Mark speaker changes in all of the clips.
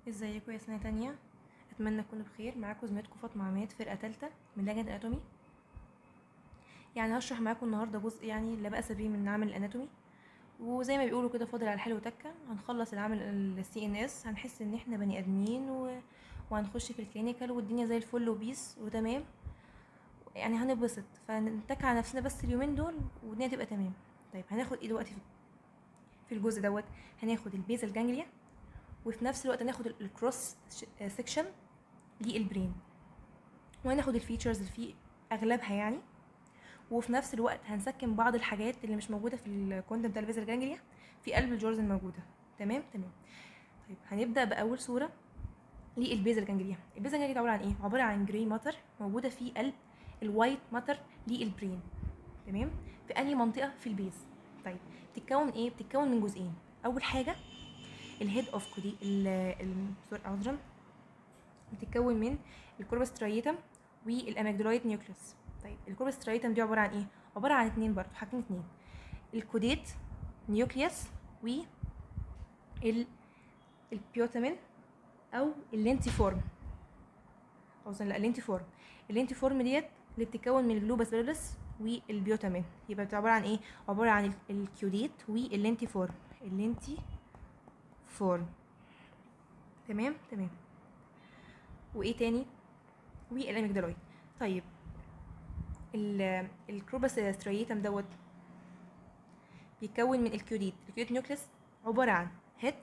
Speaker 1: ازيكم يا سنة تانية اتمنى تكونوا بخير معاكم زميلتكم فاطمة عماد فرقة تالتة من لجنة اناتومي يعني هشرح معاكم النهاردة جزء يعني لا بأس به من عمل الاناتومي وزي ما بيقولوا كده فاضل على الحلو تكة هنخلص العمل السي ان اس هنحس ان احنا بني ادمين و... وهنخش في الكلينيكال والدنيا زي الفل وبيس وتمام يعني هنبسط فنتك على نفسنا بس اليومين دول والدنيا تبقى تمام طيب هناخد ايه دلوقتي في- في الجزء دوت هناخد البيزل جانجليا وفي نفس الوقت هناخد ال- الكروس سيكشن للبرين وهناخد الفيتشرز اللي فيه اغلبها يعني وفي نفس الوقت هنسكن بعض الحاجات اللي مش موجوده في الكونتنت بتاع البيزل جانجليا في قلب الجورز الموجوده تمام تمام طيب هنبدا باول صوره للبيزل جانجليا البيزل جانجليا عباره عن ايه عباره عن جراي ماتر موجوده في قلب الوايت ماتر للبرين تمام في انهي منطقه في البيز طيب بتتكون ايه بتتكون من جزئين اول حاجه الهيد اوف كودي ال ال- سوري عذرا بتتكون من الكوربس سترايتم والاميجدaloid نيوكليوس طيب الكوربس سترايتم دي عباره عن ايه عباره عن اتنين برضو حاجتين اتنين الكوديت نيوكليوس و ال البيوتامين او اللينتيفورم او لا اللينتيفورم اللينتيفورم ديت اللي بتتكون من الجلوباس بيرلس والبيوتامين يبقى بتبقى عباره عن ايه عباره عن ال- الكيوديت واللينتيفورم اللينتي فورم تمام تمام وايه تاني والاميجدaloid طيب ال الكروباس ستريتم دوت بيتكون من الكيوديت الكيوديت نيوكليس عبارة عن هيد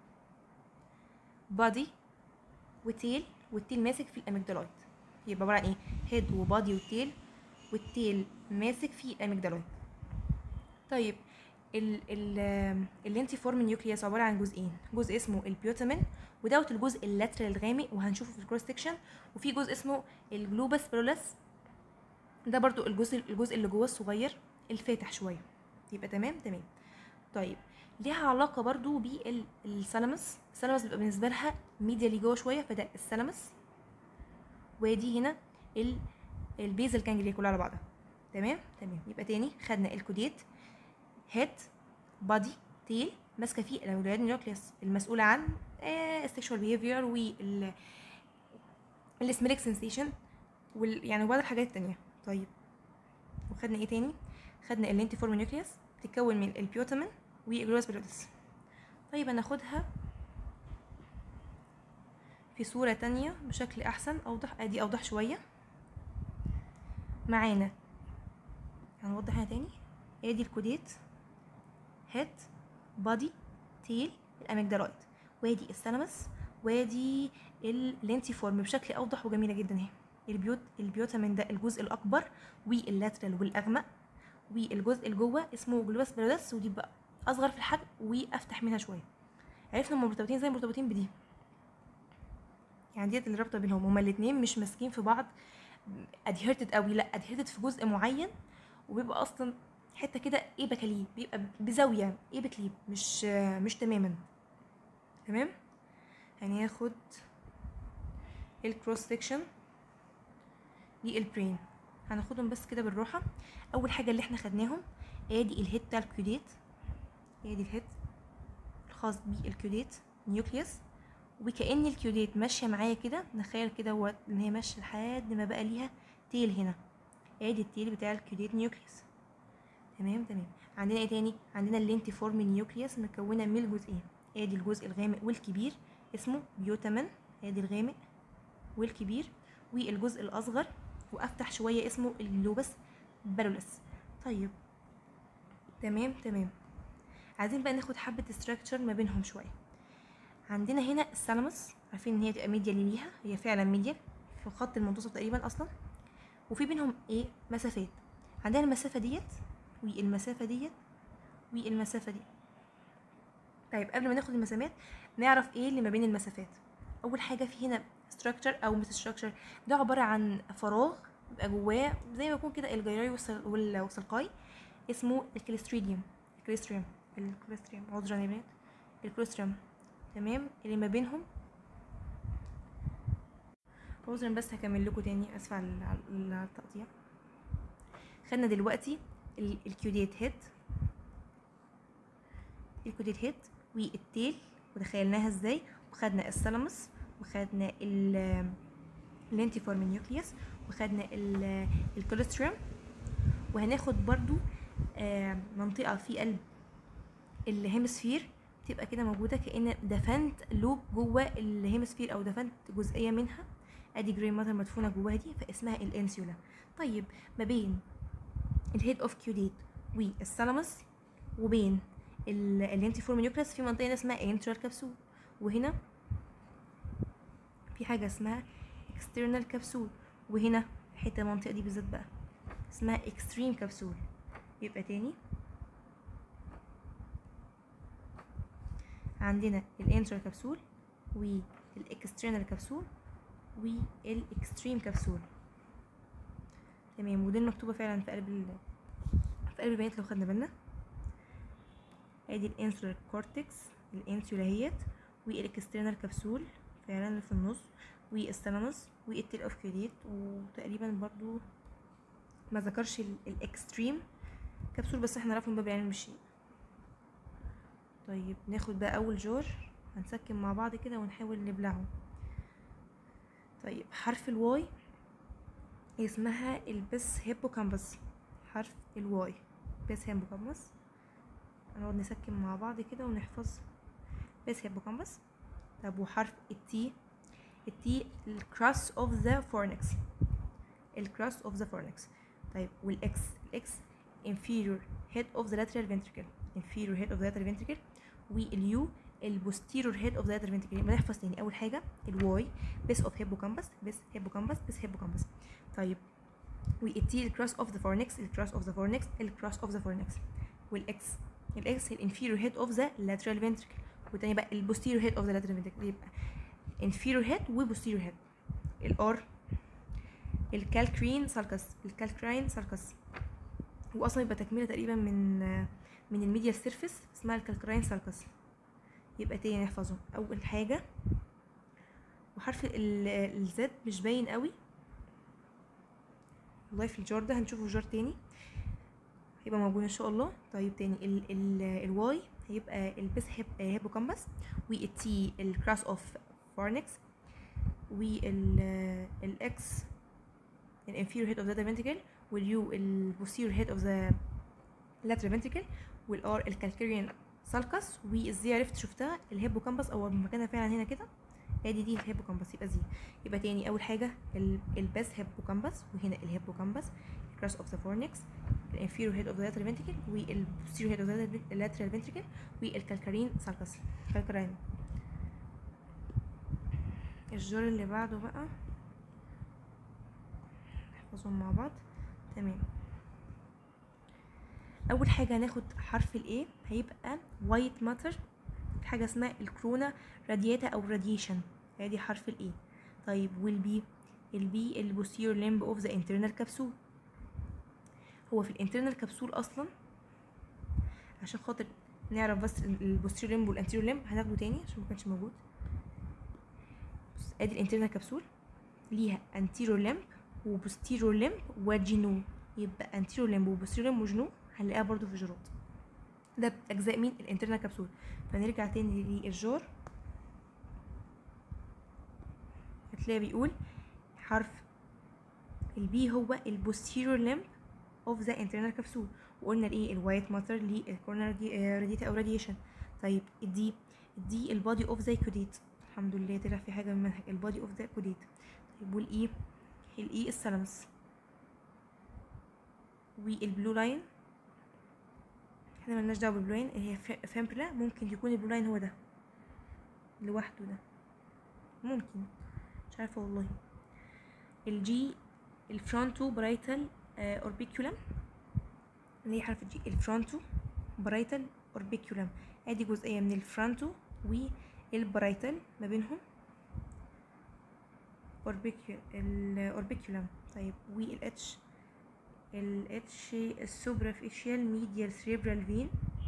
Speaker 1: بادي وتيل والتيل ماسك في الاميجدaloid يبقى عبارة عن ايه هيد وبادي وتيل والتيل ماسك في الاميجدaloid طيب ال ال اللينتي فورم نيوكليوس عباره عن جزئين جزء اسمه البيوتامين ودوت الجزء اللاترال الغامق وهنشوفه في الكروس سكشن وفي جزء اسمه الجلوباس بيرولس ده برضو الجزء الجزء اللي جوه الصغير الفاتح شويه يبقى تمام تمام طيب ليها علاقه برضو بالثالاموس الثالاموس بيبقى بالنسبه لها ميديالي جوه شويه فده الثالاموس وادي هنا ال البيزل كانجليا كلها على بعضها تمام تمام يبقى تاني خدنا الكوديت هيد بادي تيل ماسكه فيه الاولاد نيوكليوس المسؤوله عن السكشوال بيهيفير وال السميلك سنسيشن وال يعني وبعض الحاجات التانية طيب وخدنا ايه تاني خدنا اللينتي فورم نيوكليوس بتتكون من البيوتامين والجلوس بيلودس طيب هناخدها في صورة تانية بشكل أحسن أوضح أدي أوضح شوية معانا هنوضح هنا تاني ادي الكوديت هيد بادي تيل الاميجدaloid وادي الثالاموس وادي اللينتيفورم بشكل اوضح وجميله جدا اهي البيوت البيوتامين ده الجزء الاكبر واللاترال والاغمق والجزء اللي جوه اسمه جلوباس بيرلس ودي بقى اصغر في الحجم وافتح منها شويه عرفنا هما مرتبطين زي مرتبطين بدي يعني ديت اللي رابطه بينهم هما الاتنين مش ماسكين في بعض ادهيرتد قوي لا ادهيرتد في جزء معين وبيبقى اصلا حته كده ايه بكاليب بيبقى بزاويه ايه بكليب مش مش تماما تمام هناخد الكروس سيكشن للبرين هناخدهم بس كده بالراحه اول حاجه اللي احنا خدناهم ادي الهيد بتاع الكيوديت ادي الهيد الخاص بالكيوديت نيوكليوس وكأن الكيوديت ماشيه معايا كده نخيل كده هو ان هي ماشيه لحد ما بقى ليها تيل هنا ادي التيل بتاع الكيوديت نيوكليوس تمام تمام عندنا ايه تاني عندنا اللينتي فورم نيوكليوس مكونه من الجزئين ادي الجزء الغامق والكبير اسمه بيوتامين ادي الغامق والكبير والجزء الاصغر وافتح شويه اسمه الجلوبس بالولس طيب تمام تمام عايزين بقى ناخد حبه استراكشر ما بينهم شويه عندنا هنا الثالاموس عارفين ان هي تبقى ميديال ليها هي فعلا ميديال في خط المنتصف تقريبا اصلا وفي بينهم ايه مسافات عندنا المسافه ديت والمسافه ديت والمسافه دي طيب قبل ما ناخد المسامات نعرف ايه اللي ما بين المسافات اول حاجه في هنا structure او مش structure ده عباره عن فراغ بيبقى جواه زي ما يكون كده الجيراي والسل- وال- والسلقاي اسمه الكليستريديوم الكليستريوم الكليستريوم عذرا يا بنات الكليستريوم تمام اللي ما بينهم عذرا بس هكمل لكم تاني اسفه على على التقطيع خدنا دلوقتي ال- الكيوديت هيد الكوديت هيد والتيل وتخيلناها ازاي وخدنا الثالاموس وخدنا ال اللينتيفورم نيوكليوس وخدنا ال- الكوليسترول وهناخد برضو آه، منطقة في قلب الهيمسفير تبقى كده موجودة كأن دفنت لوب جوه الهيمسفير أو دفنت جزئية منها ادي جراي ماتر مدفونة جواها دي فاسمها الانسيولا طيب ما بين الهيد اوف كيوديت والثالاموس وبين اللينتيفورم نيوكليوس في منطقة هنا اسمها انترال كبسول وهنا في حاجة اسمها external كبسول وهنا حتة المنطقة دي بالذات بقى اسمها extreme كبسول يبقى تاني عندنا الانترال كبسول والاكسترنال كبسول والاكستريم كبسول تمام ودي مكتوبة فعلا في قلب ال... في قلب البيانات لو خدنا بالنا ادي الانسولار كورتكس الانسولا اهيت والاكسترنال كبسول فعلا اللي في النص والثالاموس والتيل اوف كيوديت وتقريبا برضو ما ذكرش ال- الاكستريم كبسول بس احنا نعرفه من باب العلم بالشيء طيب ناخد بقى اول جار هنسكن مع بعض كده ونحاول نبلعه طيب حرف الواي اسمها البس هيبوكامبس حرف الواي بس هيبوكامبس هنقعد نسكن مع بعض كده ونحفظ بس هيبوكامبس طب وحرف التي التي الكراس اوف ذا فورنكس الكراس اوف ذا فورنكس طيب والاكس الاكس inferior head of the lateral ventricle inferior head of the lateral ventricle واليو البوستيرور هيد اوف ذا lateral ventricle يبقى نحفظ تاني اول حاجه الواي بس اوف هيبوكامبس بس هيبوكامبس بس هيبوكامبس طيب والتي الكراس اوف ذا فورنكس الكراس اوف ذا فورنكس الكراس اوف ذا فورنكس والاكس الاكس الانفيرور هيد اوف ذا lateral ventricle والتاني بقى البوستيرور هيد اوف ذا lateral ventricle يبقى inferior head وبوستيرور هيد الار الكالكرين سالكس الكالكرين سالكس هو اصلا يبقى تكمله تقريبا من من الميديا سيرفيس اسمها الكالكراين سالكس يبقى تاني نحفظه اول حاجه وحرف ال- الزد مش باين قوي والله في الجار ده هنشوفه جار تاني هيبقى موجود ان شاء الله طيب تاني ال ال الواي هيبقى البس هيب هيبوكامبس والتي الكراس اوف فارنكس والاكس الانفيريور هيد اوف ذا ventricle واليو البوستيريور هيد اوف ذا lateral ventricle والار الكالكيريان سالكس وازاي عرفت شفتها الهيبوكامبس او مكانها فعلا هنا كده ادي دي الهيبوكامبس يبقى زي يبقى تاني اول حاجه ال- الباس هيبوكامبس وهنا الهيبوكامبس الكراس اوف ذا فورنكس الانفيريور هيد اوف ذا lateral ventricle والبوستيريور هيد اوف ذا lateral ventricle والكالكارين سالكس كالكارين الجار اللي بعده بقى نحفظهم مع بعض تمام اول حاجه هناخد حرف الاي هيبقى وايت ماتر حاجه اسمها الكرونا رادياتا او راديشن ادي حرف الاي طيب والبي البي البوستيريور ليمب اوف ذا انترنال كبسول هو في الانترنال كبسول اصلا عشان خاطر نعرف بس البوستيريور ليمب والانتيريور ليمب هناخده تاني عشان ما كانش موجود بص، ادي الانترنال كبسول ليها انتيريور ليمب وبوستيريور ليمب وجينو يبقى انتيريور ليمب وبوستيريور ليمب وجينو هنلاقيها برضو في جروت ده اجزاء مين الانترنال كبسول فنرجع تاني للجار هتلاقي بيقول حرف البي هو البوستيريور ليمب اوف ذا انترنال كبسول وقلنا الايه الوايت ماتر للكورنر راديتا او راديشن طيب الدي الدي البادي اوف ذا كوديت الحمد لله طلع في حاجه من المنهج البادي اوف ذا كوديت طيب والاي الاي الثالاموس والبلو لاين احنا ملناش دعوه بالبلو لاين هي ف- فامبرلا ممكن يكون البلو لاين هو ده لوحده ده ممكن مش عارفه والله الجي الفرونتو برايتال اوربيكولم اللي هي حرف الجي الفرونتو برايتال اوربيكولم ادي جزئيه من الفرونتو والبرايتال ما بينهم الاوربيكولم طيب والاتش الاتش السوبرافيشال ميديال سريبرال فين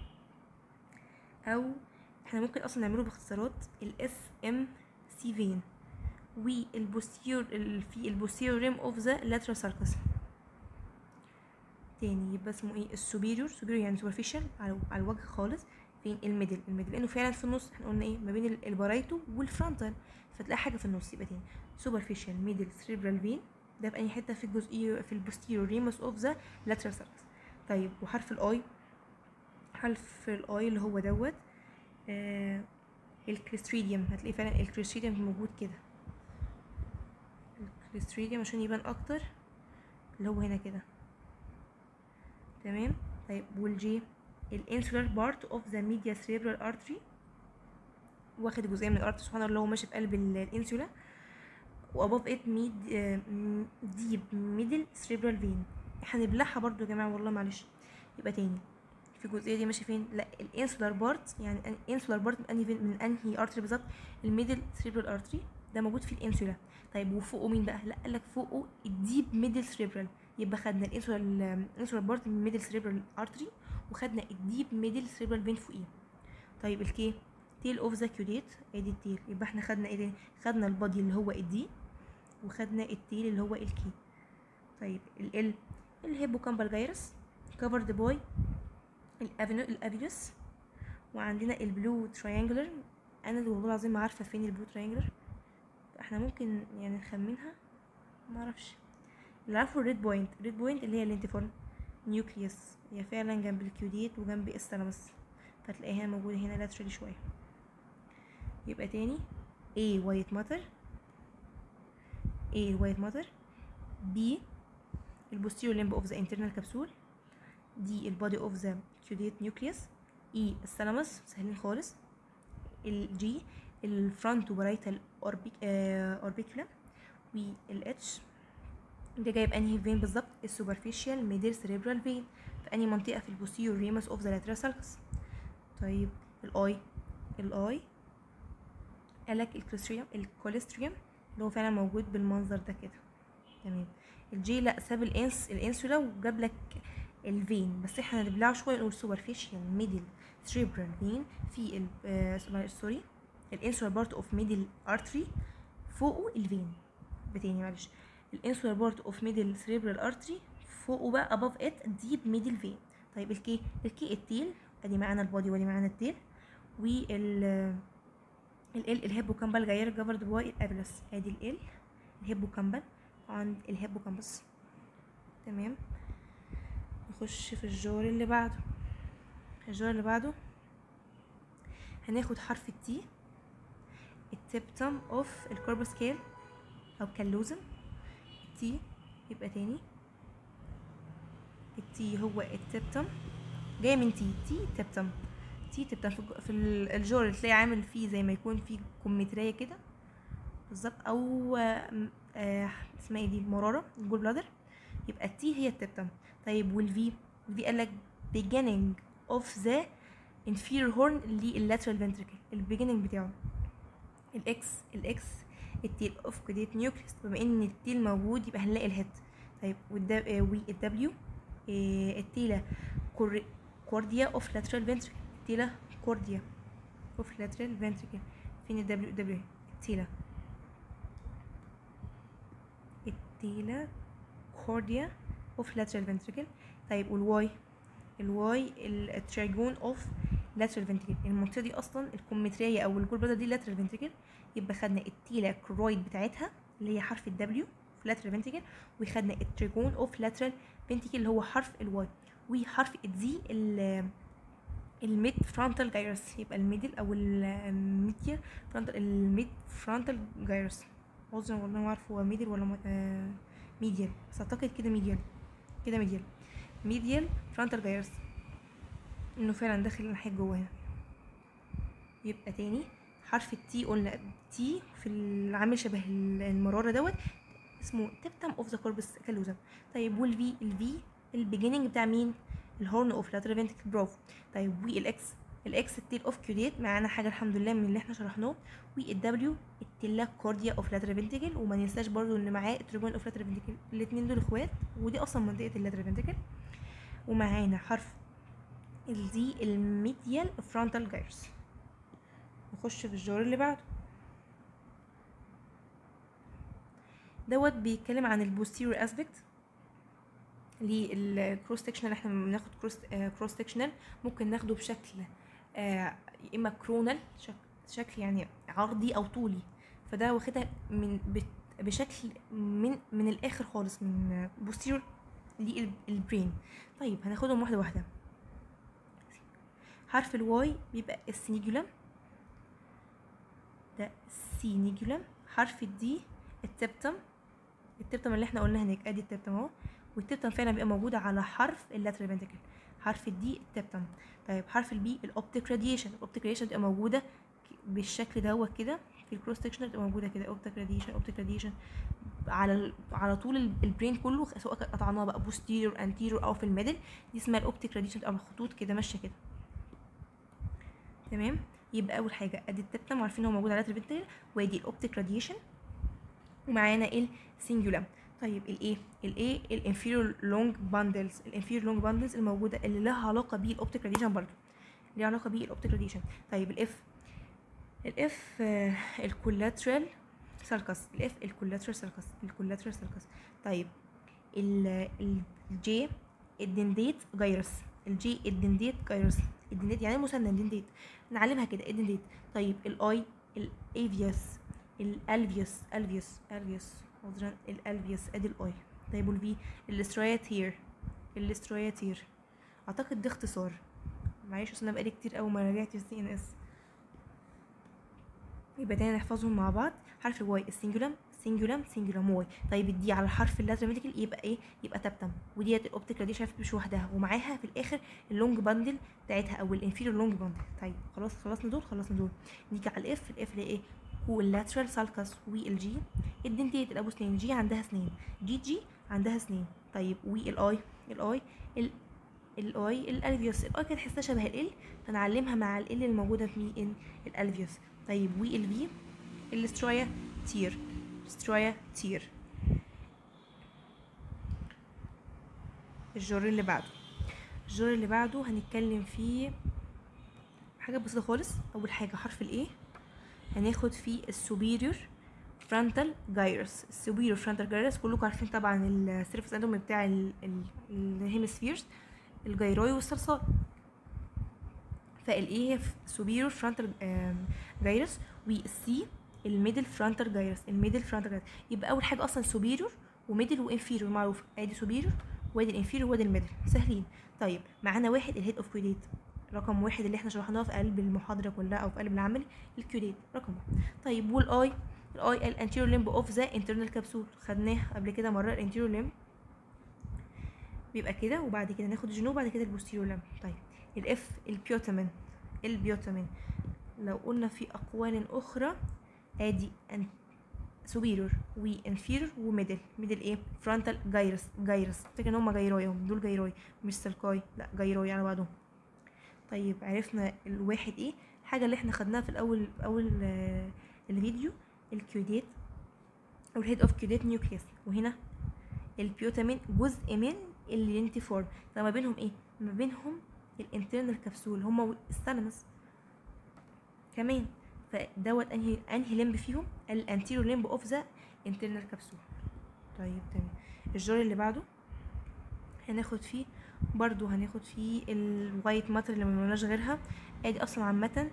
Speaker 1: او احنا ممكن اصلا نعمله باختصارات الاس ام سي فين والبوستير في البوستيريور ريم اوف ذا لاترال ساركس تاني يبقى اسمه ايه السوبيريور سوبيريور يعني سوبرفيشال على على الوجه خالص فين الميدل الميدل لانه فعلا في النص احنا قلنا ايه ما بين ال- البرايتو والفرونتال فتلاقي حاجه في النص يبقى تاني سوبرفيشال ميدل سيريبرال فين ده في اي حته في الجزئيه في البوستيريور ريموس اوف ذا لاترال سيرفس طيب وحرف الاي حرف الاي اللي هو دوت آه الكليستريديوم هتلاقي فعلا الكليستريديوم موجود كده الكليستريديوم عشان يبان اكتر اللي هو هنا كده تمام طيب والجي الانسولار بارت اوف ذا ميديا سيريبرال ارتري واخد جزئيه من الارتري سبحان الله هو ماشي في قلب ال- الانسولا وابوف ات ميد ديب ميدل سيريبرال فين هنبلعها برضو يا جماعه والله معلش يبقى تاني في الجزئيه دي ماشيه فين لا الانسولار بارت يعني الانسولار بارت من انهي فين من انهي ارتري بالظبط الميدل سيريبرال ارتري ده موجود في الانسولا طيب وفوقه مين بقى لا قال لك فوقه الديب ميدل سيريبرال يبقى خدنا الانسولار الانسولار بارت من الميدل سيريبرال ارتري وخدنا الديب ميدل سيريبرال فين فوقيه طيب الكي تيل اوف ذا كيوديت ادي التيل يبقى احنا خدنا ايه تاني؟ خدنا البادي اللي هو الدي وخدنا التيل اللي هو الكي طيب ال الهيبوكامبال جايرس كفرد باي الافينو الافيدوس وعندنا البلو تريانجلر انا اللي والله العظيم ما عارفه فين البلو تريانجلر احنا ممكن يعني نخمنها ما اعرفش اللي عارفه الريد بوينت الريد بوينت اللي هي الانتيفون نيوكليوس هي فعلا جنب الكيوديت وجنب الثالاموس فتلاقيها موجودة هنا لاترالي شوية يبقى تاني A white matter A white matter B البوستيريور limb of the internal capsule D البودي of the caudate nucleus E الثالاموس سهلين خالص ال G الفرونت وبرايتال اوربيكولا وال H ده جايب انهي فين بالظبط السوبرفيشال ميدل سيريبرال فين في انهي منطقه في البوستيريور ريموس اوف ذا لاترال سالكس طيب الاي الاي قالك الكوليستريوم الكوليستريوم اللي هو فعلا موجود بالمنظر ده كده تمام الجي لا ساب الانس الانسولا وجاب لك الفين بس احنا هنبلعه شويه نقول سوبرفيشال ميدل سيريبرال فين في ال آه سوري الانسولا بارت اوف ميدل ارتري فوقه الفين بتاني معلش الانسولار بارت اوف ميدل سيريبرال ارتري فوقه بقى اباف ات ديب ميدل فين طيب الكي الكي التيل ادي معانا البادي وادي معانا التيل وال ال الهيبوكامبال جاير جافرد باي الابلس ادي ال الهيبوكامبال عند الهيبوكامبس تمام نخش في الجور اللي بعده الجور اللي بعده هناخد حرف التي التبتم اوف الكوربس كيل او كالوزم التي يبقى تاني التي هو التبتم جاي من تي تي تبتم تي تبتم في, الج- في ال- الجور اللي تلاقي عامل فيه زي ما يكون فيه كمثرية كده بالظبط او آم، آه اسمها ايه دي مرارة الجول بلادر يبقى التي هي التبتم طيب والفي الفي قال لك beginning of the inferior horn لللاترال ventricle البيجيننج بتاعه الاكس الاكس التيل اوف كوديت نيوكليس بما ان التيل موجود يبقى هنلاقي الهيد طيب والدبليو التيلا كور- كورديا اوف لاترال فنتريكل التيلا كورديا اوف لاترال فنتريكل فين الدبليو دبليو التيلا التيلا كورديا اوف لاترال فنتريكل طيب والواي الواي التريجون اوف لاترال فنتريكل المنطقه دي اصلا الكمثريه او الجول بلادر دي لاترال فنتريكل يبقى خدنا التيلا كرويد بتاعتها اللي هي حرف الدبليو في لاترال فنتريكل وخدنا التريجون اوف لاترال فنتريكل اللي هو حرف الواي وحرف الدي الميد فرونتال جايرس يبقى الميدل او الميديا فرونتال الميد فرونتال جايرس عذرا والله ما عارف هو ميدل ولا م- آه، ميديال بس اعتقد كده ميديال كده ميديال ميديال فرونتال جايرس انه فعلا داخل الناحيه جوه هنا يبقى تاني حرف التي قلنا تي في العامل شبه المراره دوت اسمه تبتم اوف ذا كوربس كالوزم طيب والفي الفي البيجيننج بتاع مين الهورن اوف لاترال فنتريكل برافو طيب والاكس الاكس التيل اوف كيوديت معانا حاجه الحمد لله من اللي احنا شرحناه والدبليو التيلا كورديا اوف لاترال فنتريكل وما ننساش برضو ان معاه التريبون اوف لاترال فنتريكل الاثنين دول اخوات ودي اصلا منطقه اللاترال فنتريكل ومعانا حرف الزي الميديال فرونتال جايرس نخش في الجور اللي بعده دوت بيتكلم عن البوستيريور اسبكت للكروس سكشنال احنا لما بناخد كروس كروس سكشنال ممكن ناخده بشكل آه يا اما كرونال شك شكل يعني عرضي او طولي فده واخدها من بت- بشكل من من الاخر خالص من بوستيرور للبرين طيب هناخدهم واحده واحده حرف الواي بيبقى السينيجولم ده السينيجولم حرف الدي التبتم التبتم اللي احنا قلنا هناك ادي التبتم اهو والتبتم فعلا بيبقى موجودة على حرف اللاترال فنتكل حرف الدي التبتم طيب حرف البي الاوبتيك راديشن الاوبتيك راديشن بتبقى موجودة ك- بالشكل دوت كده في الكروس سكشن بتبقى موجودة كده اوبتيك راديشن اوبتيك راديشن على ال- على طول ال- البرين كله سواء قطعناها بقى بوستيريور انتيريور او في الميدل دي اسمها الاوبتيك راديشن بتبقى خطوط كده ماشيه كده تمام يبقى اول حاجه ادي التبتم عارفين هو موجود على اللاترال وادي الاوبتيك راديشن ومعانا السنجولام طيب الايه الايه الانفيريور لونج باندلز الانفيريور لونج باندلز الموجوده اللي لها علاقه بالاوبتيك راديشن برضو ليها علاقه بالاوبتيك راديشن طيب الاف الاف الكولاترال سالكس الاف الكولاترال سالكس الكولاترال سالكس طيب ال الجي الدنديت جايرس الجي الدنديت جايرس الدنديت يعني مسنن دنديت نعلمها كده الدنديت طيب الاي الافيوس الالفيوس الفيوس الفيوس عذرا الالفيوس ادي الاي طيب والفي الاستروياتير الاستروياتير اعتقد ده اختصار معلش اصل انا بقالي كتير قوي ما راجعتش السي ان اس يبقى تاني نحفظهم مع بعض حرف الواي السنجولم سنجولم سنجولم واي طيب الدي على حرف اللاترال فينتكل يبقى ايه يبقى تبتم وديت الاوبتيك راديشن مش لوحدها ومعاها في الاخر اللونج باندل بتاعتها او الانفيريور لونج باندل طيب خلاص خلصنا دول خلصنا دول نيجي على الاف الاف اللي ايه واللاترال سالكس والجي الدنتيت الابو سنين جي عندها سنين جي جي عندها سنين طيب والاي الاي ال الاي الالفيوس الاي كانت تحسها شبه ال فنعلمها مع ال الموجوده في مين الالفيوس طيب والفي الاسترويا تير سترويا تير الجور اللي بعده الجور اللي بعده هنتكلم فيه حاجة بسيطة خالص أول حاجة حرف الإيه هناخد فيه السوبيريور فرونتال جايرس السوبيريور فرونتال جايرس كلكم عارفين طبعا السيرفس اناتومي بتاع الهيمسفيرز الجيروي والصرصار فالايه هي سوبيريور فرونتال جايرس والسي الميدل فرونتال جايرس الميدل فرونتال جايرس يبقى اول حاجه اصلا سوبيريور وميدل وانفيريور معروف ادي سوبيريور وادي الانفيريور وادي الميدل سهلين طيب معانا واحد الهيد اوف كوديت رقم واحد اللي احنا شرحناه في قلب المحاضره كلها او في قلب العمل الكوديت رقم واحد طيب والاي الاي الانتيريور ليمب اوف ذا انترنال كابسول خدناه قبل كده مره الانتيريور ليمب بيبقى كده وبعد كده ناخد الجنوب وبعد كده البوستيريور ليمب طيب الاف البيوتامين البيوتامين لو قلنا في اقوال اخرى ادي ان سوبيريور وانفيريور وميدل ميدل ايه فرونتال جايرس جايرس فاكر ان هم جايرويهم دول جايروي مش سلكاي لا جايروي على بعضهم طيب عرفنا الواحد ايه الحاجه اللي احنا خدناها في الاول اول آه الفيديو الكيوديت او الهيد اوف كيوديت نيوكليس وهنا البيوتامين جزء من اللينتيفورم فما بينهم ايه ما بينهم الانترنال كبسول هما الثالاموس كمان فدوت انهي انهي لمب فيهم الانتيريور لمب اوف ذا انترنال كبسول طيب تمام الجار اللي بعده هناخد فيه برضو هناخد فيه الوايت ماتر اللي ملناش غيرها ادي اصلا عامه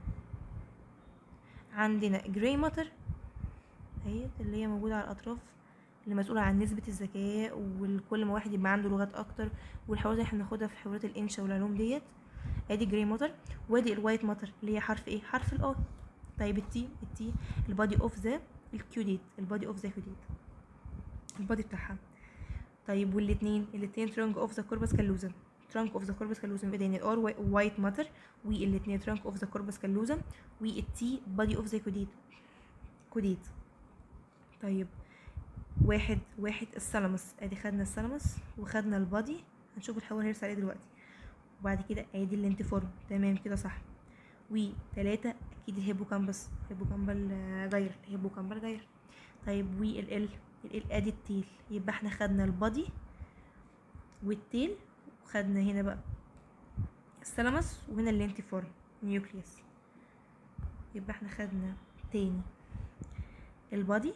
Speaker 1: عندنا جراي ماتر اهي اللي هي موجوده على الاطراف اللي مسؤولة عن نسبة الذكاء وكل ما واحد يبقى عنده لغات أكتر والحوارات اللي احنا بناخدها في حوارات الإنشا والعلوم ديت ادي جراي ماتر وادي الوايت ماتر اللي هي حرف ايه حرف الاي طيب التي التي البادي اوف ذا الكيوديت البادي اوف ذا كيوديت البادي بتاعها طيب والاتنين الاتنين ترانك اوف ذا كوربس كالوزم ترانك اوف ذا كوربس كالوزم يبقى تاني الار وايت ماتر والاتنين ترانك اوف ذا كوربس كالوزم والتي بادي اوف ذا كوديت كوديت طيب واحد واحد الثالاموس ادي خدنا الثالاموس وخدنا البادي هنشوف الحوار هيرسى عليه دلوقتي وبعد كده ادي الانتيفورم تمام كده صح وتلاتة اكيد الهيبوكامبس هيبوكامبال جاير الهيبوكامبال جاير طيب والال ال ادي التيل يبقى احنا خدنا البادي والتيل وخدنا هنا بقى الثالاموس وهنا الانتيفورم نيوكليوس يبقى احنا خدنا تاني البادي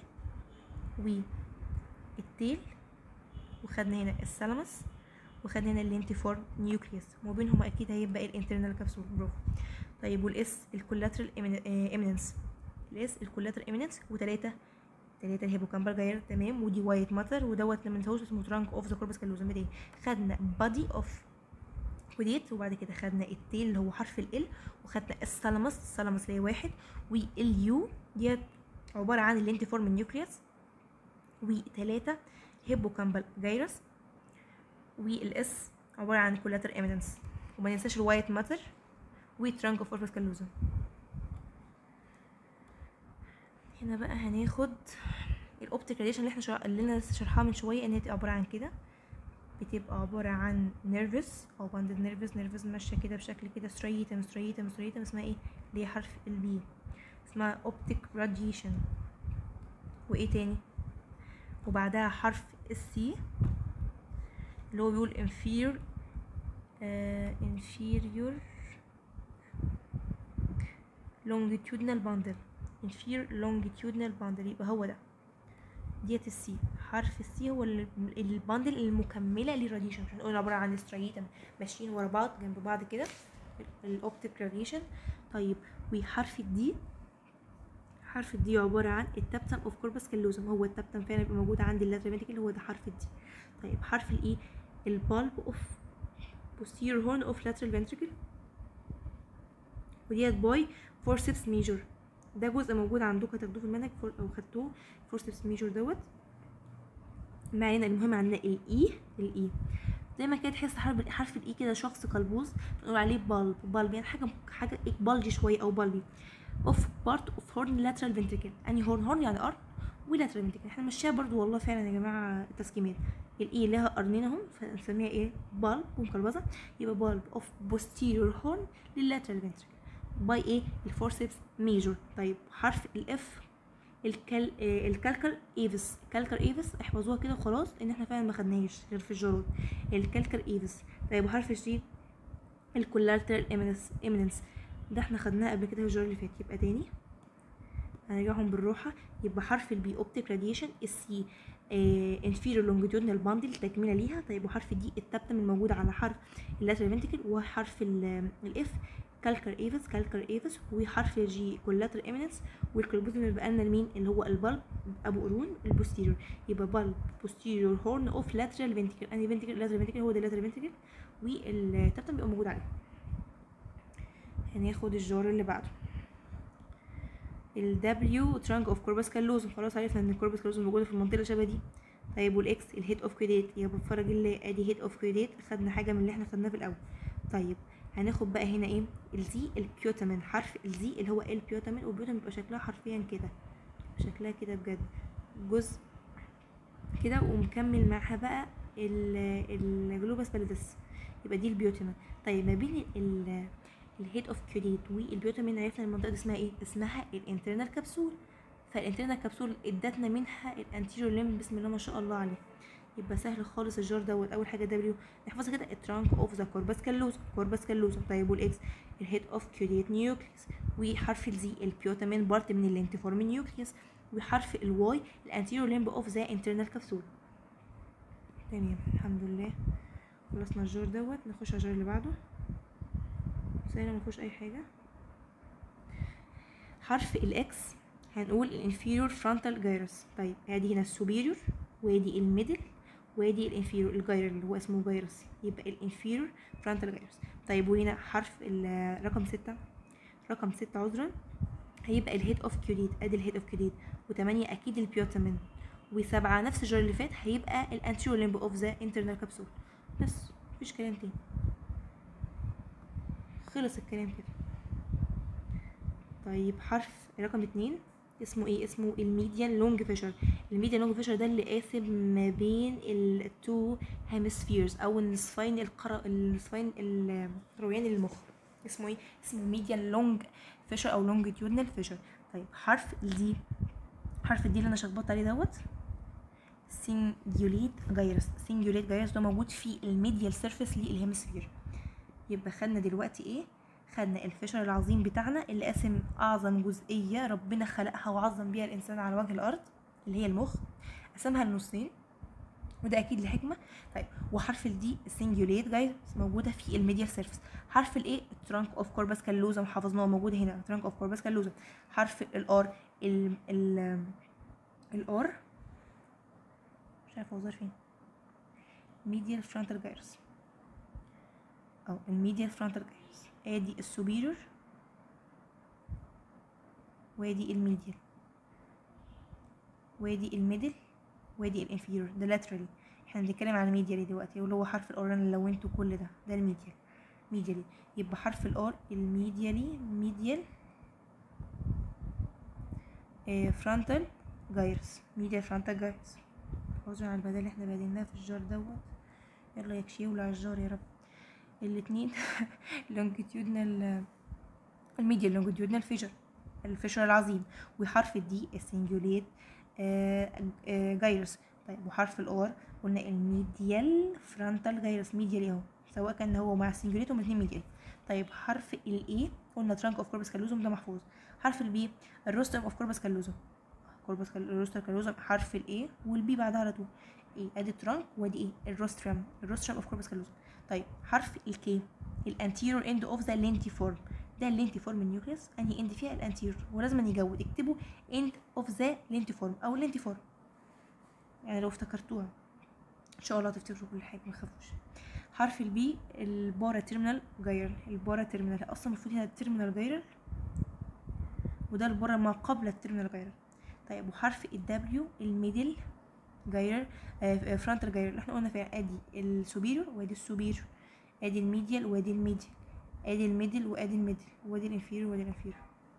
Speaker 1: والتيل وخدنا هنا الثالاموس وخدنا هنا الانتيفورم نيوكليوس وما بينهم اكيد هيبقى الانترنال كبسول برافو طيب والاس الكولاترال ايميننس الاس الكولاترال ايميننس وتلاتة تلاتة الهيبوكامبال جاير تمام ودي وايت ماتر ودوت ما ننساهوش اسمه ترانك اوف ذا كوربس كالوزم تاني خدنا بادي اوف كوديت وبعد كده خدنا التيل اللي هو حرف ال وخدنا الثالاموس الثالاموس اللي هي واحد واليو ديت عبارة عن اللينتيفورم نيوكليوس وتلاتة هيبوكامبال جايرس والاس عبارة عن كولاتر ايميننس وما ننساش الوايت ماتر وترانك اوف اورفس كالوزم هنا بقى هناخد الاوبتيك راديشن اللي احنا شرح... اللي انا لسه شرحها من شويه ان هي تبقى عباره عن كده بتبقى عباره عن نيرفس او باندد نيرفس نيرفس ماشيه كده بشكل كده ستريتم ستريتم ستريتم اسمها ايه اللي هي حرف البي اسمها اوبتيك راديشن وايه تاني وبعدها حرف السي اللي هو بيقول inferior آه inferior longitudinal bundle inferior longitudinal bundle يبقى هو ده ديت السي حرف السي هو ال- الباندل المكمله للراديشن عشان نقول عباره عن ستريتم ماشيين ورا بعض جنب بعض كده الاوبتيك راديشن طيب وحرف الدي حرف الدي عباره عن التبتم اوف كوربس كالوزم هو التبتم فعلا بيبقى موجود عند اللاترال هو ده حرف الدي طيب حرف الاي البالب اوف posterior horn of lateral ventricle وديت باي forceps major ده جزء موجود عندكم هتاخدوه في المنهج فور- او خدتوه forceps major دوت ما علينا المهم عندنا الاي الاي زي ما كده تحس حرف حرف الاي كده شخص قلبوز نقول عليه بالب بالب يعني حاجه حاجه بالجي شويه او بالبي اوف بارت اوف هورن لاترال فنتريكل اني هورن هورن يعني ارض ولاترال فنتريكل احنا ماشيها برضو والله فعلا يا جماعه التسكيمات الاي لها قرنين اهم فنسميها ايه بالب ومقلبظه يبقى بالب اوف بوستيريور هورن لللاترال فنتريكل باي ايه الفورسبس ميجور طيب حرف الاف الكال آه، الكالكر ايفس الكالكر ايفس احفظوها كده وخلاص ان احنا فعلا ما خدناهاش غير في الجرود الكالكر ايفس طيب وحرف الجي الكولاترال ايمينس ايميننس ده احنا خدناه قبل كده في الجرود اللي فات يبقى تاني هنرجعهم بالراحه يبقى حرف البي اوبتيك راديشن السي انفيريور لونجيتودنال باندل تكمله ليها طيب وحرف دي التبتم الموجود على حرف اللاترال فنتيكل وحرف الاف كالكر ايفس كالكر ايفس وحرف الجي كولاتر ايميننس والكلبوزم اللي بقى لنا لمين اللي هو البلب ابو قرون البوستيريور يبقى بلب بوستيريور هورن اوف لاترال فنتيكل اني فنتيكل لاترال فنتيكل هو ده اللاترال فنتيكل والتبتم بيبقى موجود عليه هناخد الجار اللي بعده ال W trunk of corpus callosum خلاص عرفنا ان الكوربس كالوزم موجوده في المنطقه اللي شبه دي طيب والاكس الهيد اوف كوديت يا بفرج الله ادي هيد اوف كوديت خدنا حاجه من اللي احنا خدناه في الاول طيب هناخد بقى هنا ايه الزي البيوتامين حرف الزي اللي هو البيوتامين والبيوتامين بيبقى شكلها حرفيا كده شكلها كده بجد جزء كده ومكمل معاها بقى الجلوباس باليدس يبقى دي البيوتامين طيب ما بين ال الهيد اوف كيوديت والبيوتامين عرفنا المنطقه دي اسمها ايه اسمها الانترنال كبسول فالانترنال كبسول ادتنا منها الانتيريور ليم بسم الله ما شاء الله عليه يبقى سهل خالص الجار دوت اول حاجه دبليو نحفظها كده الترانك اوف ذا كوربس كالوزم كوربس كالوزم طيب والاكس الهيد اوف كيوديت نيوكليس وحرف الزي البيوتامين بارت من اللينتيفورم نيوكليس وحرف الواي الانتيريور ليمب اوف ذا انترنال كبسول تمام الحمد لله خلصنا الجار دوت نخش على الجار اللي بعده سهل ما فيهوش اي حاجه حرف الاكس هنقول الانفيريور فرونتال جايرس طيب ادي هنا السوبيريور وادي الميدل وادي الانفيريور الجاير اللي هو اسمه جايرس يبقى الانفيريور فرونتال جايرس طيب وهنا حرف ال- رقم ستة رقم ستة عذرا هيبقى الهيد اوف كيوديت ادي الهيد اوف كيوديت وتمانية اكيد البيوتامين وسبعة نفس الجار اللي فات هيبقى الانتيريور ليمب اوف ذا انترنال كبسول بس مفيش كلام تاني خلص الكلام كده طيب حرف رقم اتنين اسمه ايه اسمه الميديان لونج فيشر الميديان لونج فيشر ده اللي قاسم ما بين التو هيمسفيرز او النصفين القر... النصفين الرويان للمخ اسمه ايه اسمه ميديان لونج فيشر او لونجيتيودنال فيشر طيب حرف الدي حرف الدي اللي انا شخبطت عليه دوت سنجوليت جايرس سنجوليت جايرس ده موجود في الميديال سيرفيس للهيمسفير يبقى خدنا دلوقتي ايه خدنا الفشل العظيم بتاعنا اللي قاسم اعظم جزئيه ربنا خلقها وعظم بيها الانسان على وجه الارض اللي هي المخ قسمها لنصين وده اكيد لحكمه طيب وحرف الدي السنجوليت جايز موجوده في الميديال سيرفيس حرف الاي الترانك اوف كوربس كالوزم حفظناه موجود هنا ترانك اوف كوربس كالوزم حرف الار ال ال الار مش عارفه اوزر فين ميديال فرونتال جايرس او الميديال فرونتال جايرس ادي السوبيريور وادي الميديال وادي الميدل وادي الانفيريور ده لاترالي احنا بنتكلم عن الميديالي دلوقتي واللي هو حرف الار اللي لونته كل ده ده الميديال ميديالي يبقى حرف الار الميديالي ميديال آه فرونتال جايرس ميديال فرونتال جايرس عذرا على البدل اللي احنا بادلناه في الجار دوت يلا يكشي ولع الجار يا رب الاتنين لونجيتيودنال الميديال لونجيتيودنال فيجر الفيشر العظيم وحرف الدي السنجوليت جايرس طيب وحرف الار قلنا الميديال فرونتال جايرس ميديال اهو سواء كان هو مع السنجوليت هما الاتنين ميديال طيب حرف الاي قلنا ترانك اوف كوربس كالوزوم ده محفوظ حرف البي الروستر اوف كوربس كالوزوم كوربس كال... الروستر كالوزوم حرف الاي والبي بعدها على طول ايه ادي ترانك وادي ايه الروسترم الروسترم اوف كوربس كالوزوم طيب حرف الكي الانتيرور اند اوف ذا لينتيفورم ده اللينتيفورم النيوكليوس انهي اند فيها الانتيرور ولازم يجود اكتبوا اند اوف ذا لينتيفورم او اللينتيفورم يعني لو افتكرتوها ان شاء الله تفتكروا كل حاجه ما تخافوش حرف البي البارا تيرمينال جاير البارا تيرمينال اصلا المفروض هنا التيرمينال جاير وده البارا ما قبل التيرمينال جاير طيب وحرف الدبليو الميدل جاير آه فرونتال جاير اللي احنا قلنا فيها ادي السوبيريور وادي السوبيريور ادي الميديال وادي الميديال ادي الميدل وادي الميدل وادي الانفيريور وادي الانفيريور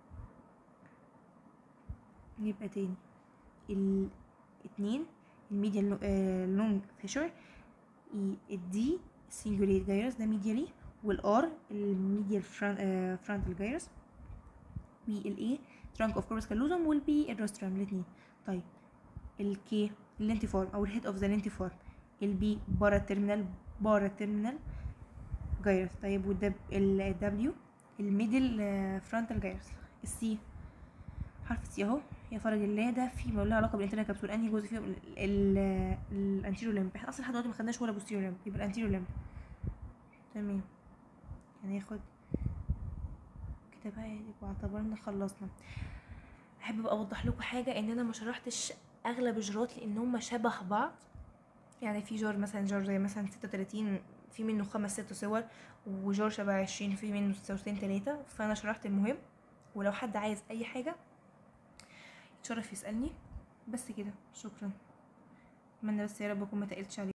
Speaker 1: يبقى تاني الاتنين الميديال لونج فيشر الدي سنجوليت جايرس ده ميديالي والار الميديال فرونتال جايرس والاي ترانك اوف كوربس كالوزوم والبي الروسترم الاثنين طيب الكي اللينتيفورم او الهيد اوف ذا لينتيفورم البي بارا تيرمينال بارا تيرمينال جايرس طيب والدبليو الميدل فرونتال جايرس السي حرف السي اهو يا فرج الله ده في ما له علاقه بالانترنال كابسول انهي جزء فيهم الانتيريور لمب احنا اصلا لحد دلوقتي ما خدناش ولا بوستيريور لمب يبقى الانتيريور لمب تمام هناخد كده بقى يبقى اعتبرنا خلصنا احب بقى اوضح لكم حاجه ان انا ما شرحتش اغلب الجارات لان هم شبه بعض يعني في جار مثلا جار زي مثلا ستة وتلاتين في منه خمس ست صور وجار شبه عشرين في منه صورتين تلاتة فانا شرحت المهم ولو حد عايز اي حاجه يتشرف يسالني بس كده شكرا اتمنى بس يا رب اكون ما تقلتش عليكم